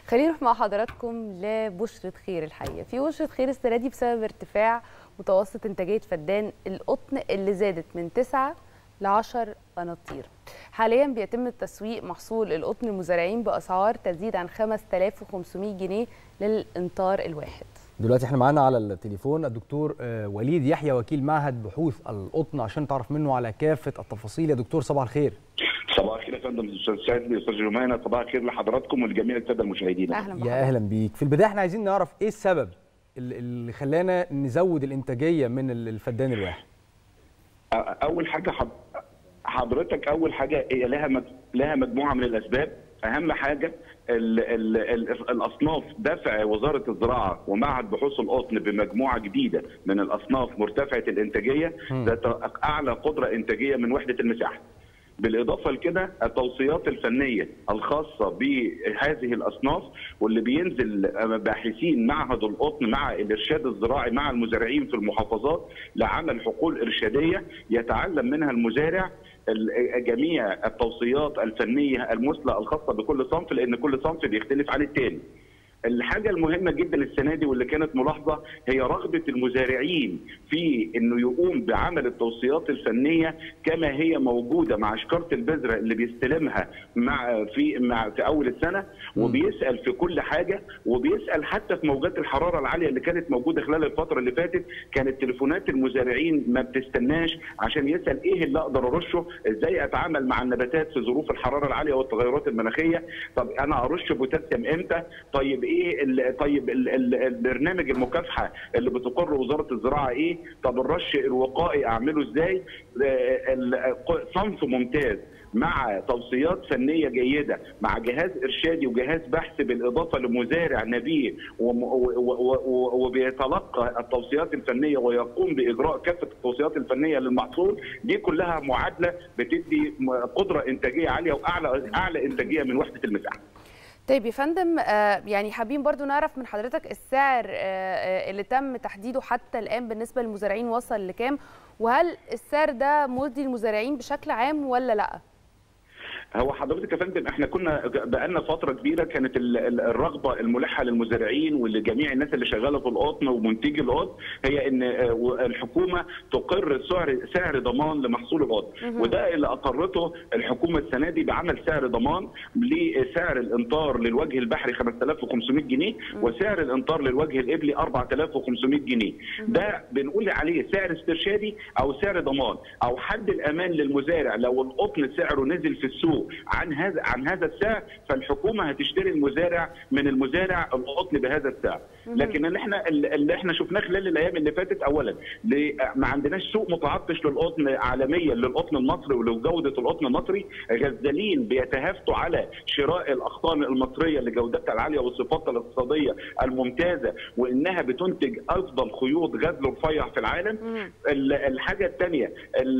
خلينا نروح مع حضراتكم لبشرة خير الحقيقة في بشرة خير السنة دي بسبب ارتفاع متوسط إنتاجية فدان القطن اللي زادت من 9 ل 10 قناطير حاليا بيتم تسويق محصول القطن المزارعين بأسعار تزيد عن 5500 جنيه للإنطار الواحد دلوقتي احنا معانا على التليفون الدكتور آه، وليد يحيى وكيل معهد بحوث القطن عشان تعرف منه على كافة التفاصيل يا دكتور صباح الخير صباح الخير يا فندم استاذ سعد استاذ جمانه صباح الخير لحضراتكم ولجميع الساده المشاهدين أهلا يا بحضرتك اهلا بيك في البداية احنا عايزين نعرف ايه السبب اللي- اللي خلانا نزود الانتاجية من ال- الفدان الواحد اول حاجه حض- حضرتك اول حاجه هي لها مج- لها مجموعه من الاسباب اهم حاجه ال ال ال الاصناف دفع وزاره الزراعه ومعهد بحوث القطن بمجموعه جديده من الاصناف مرتفعه الانتاجيه ذات اعلى قدره انتاجيه من وحده المساحه بالاضافه لكده التوصيات الفنيه الخاصه بهذه الاصناف واللي بينزل باحثين معهد القطن مع الارشاد الزراعي مع المزارعين في المحافظات لعمل حقول ارشاديه يتعلم منها المزارع ال- جميع التوصيات الفنيه المثلى الخاصه بكل صنف لان كل صنف بيختلف عن الثاني. الحاجة المهمة جدا السنة دي واللي كانت ملاحظة هي رغبة المزارعين في انه يقوم بعمل التوصيات الفنية كما هي موجودة مع شكارة البذرة اللي بيستلمها مع في مع في اول السنة وبيسأل في كل حاجة وبيسأل حتى في موجات الحرارة العالية اللي كانت موجودة خلال الفترة اللي فاتت كانت تليفونات المزارعين ما بتستناش عشان يسأل ايه اللي اقدر ارشه ازاي اتعامل مع النباتات في ظروف الحرارة العالية والتغيرات المناخية طب انا ارش بوتاسيوم امتى طيب ايه ال- طيب ال- ال- البرنامج المكافحه اللي بتقر وزاره الزراعه ايه طب الرش الوقائي اعمله ازاي آه، ال- صنف ممتاز مع توصيات فنيه جيده مع جهاز ارشادي وجهاز بحث بالاضافه لمزارع نبيه وم- و- و- و- وبيتلقى التوصيات الفنيه ويقوم باجراء كافه التوصيات الفنيه للمحصول دي كلها معادله بتدي م- قدره انتاجيه عاليه واعلى اعلى انتاجيه من وحده المساحه طيب يا فندم آه، يعني حابين برضو نعرف من حضرتك السعر آه، آه، اللي تم تحديده حتى الآن بالنسبة للمزارعين وصل لكام وهل السعر ده مرضي للمزارعين بشكل عام ولا لأ؟ هو حضرتك يا فندم احنا كنا بقالنا فتره كبيره كانت ال- ال- الرغبه الملحه للمزارعين ولجميع الناس اللي شغاله في القطن ومنتجي القطن هي ان آه، الحكومه تقر سعر سعر ضمان لمحصول القطن وده اللي اقرته الحكومه السنه دي بعمل سعر ضمان لسعر الامطار للوجه البحري 5500 جنيه وسعر الامطار للوجه الابلي 4500 جنيه ده بنقول عليه سعر استرشادي او سعر ضمان او حد الامان للمزارع لو القطن سعره نزل في السوق عن هذا عن هذا السعر فالحكومه هتشتري المزارع من المزارع القطن بهذا السعر لكن اللي احنا اللي احنا شفناه خلال الايام اللي فاتت اولا ل- ما عندناش سوق متعطش للقطن عالميا للقطن المصري ولجوده القطن المصري غزالين بيتهافتوا على شراء الاقطان المصريه لجودتها العاليه وصفاتها الاقتصاديه الممتازه وانها بتنتج افضل خيوط غزل رفيع في العالم ال- الحاجه الثانيه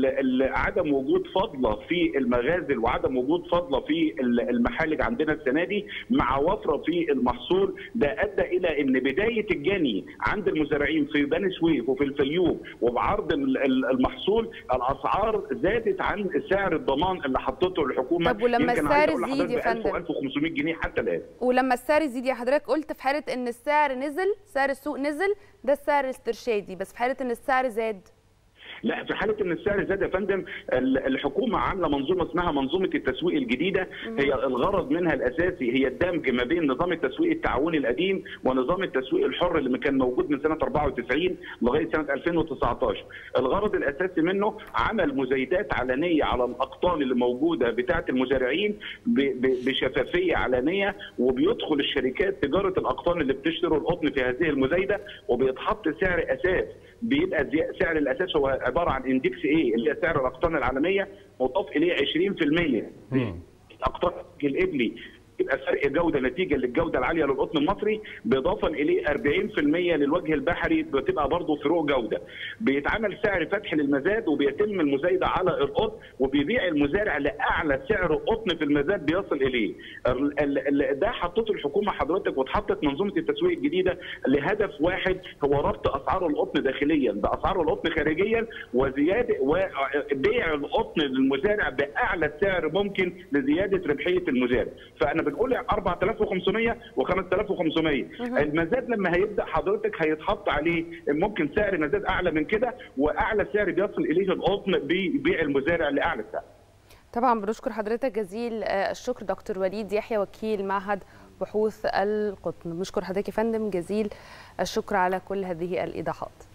عدم وجود فضله في المغازل وعدم وجود فضله في ال- المحالج عندنا السنه دي مع وفره في المحصول ده ادى الى ان بدايه الجني عند المزارعين في بني سويف وفي الفيوم وبعرض ال- ال- المحصول الاسعار زادت عن سعر الضمان اللي حطته الحكومه طب ولما يمكن السعر عايز أقول يزيد يا لحضرتك ب 1000 فندم؟ و1500 جنيه حتى الان ولما السعر يزيد يا حضرتك قلت في حالة إن السعر نزل سعر السوق نزل ده السعر الاسترشادي بس في حالة إن السعر زاد لا في حاله ان السعر زاد يا فندم ال- الحكومه عامله منظومه اسمها منظومه التسويق الجديده هي الغرض منها الاساسي هي الدمج ما بين نظام التسويق التعاوني القديم ونظام التسويق الحر اللي كان موجود من سنه 94 لغايه سنه 2019 الغرض الاساسي منه عمل مزايدات علنيه على الاقطان اللي موجوده بتاعه المزارعين ب- ب- بشفافيه علنيه وبيدخل الشركات تجاره الاقطان اللي بتشتروا القطن في هذه المزايده وبيتحط سعر اساس بيبقى زي- سعر الاساس هو عباره عن اندكس ايه اللي هي سعر الاقطان العالميه مضاف اليه 20% الاقطان الابلي يبقى فرق جوده نتيجه للجوده العاليه للقطن المصري باضافه اليه 40% للوجه البحري بتبقى برضه فروق جوده. بيتعمل سعر فتح للمزاد وبيتم المزايده على القطن وبيبيع المزارع لاعلى سعر قطن في المزاد بيصل اليه. ال- ال- ال- ده حطته الحكومه حضرتك واتحطت منظومه التسويق الجديده لهدف واحد هو ربط اسعار القطن داخليا باسعار القطن خارجيا وزياده وبيع القطن للمزارع باعلى سعر ممكن لزياده ربحيه المزارع. فانا بنقول 4500 و5500 المزاد لما هيبدا حضرتك هيتحط عليه ممكن سعر مزاد اعلى من كده واعلى سعر بيصل اليه القطن ببيع المزارع لاعلى سعر طبعا بنشكر حضرتك جزيل الشكر دكتور وليد يحيى وكيل معهد بحوث القطن بنشكر حضرتك يا فندم جزيل الشكر على كل هذه الايضاحات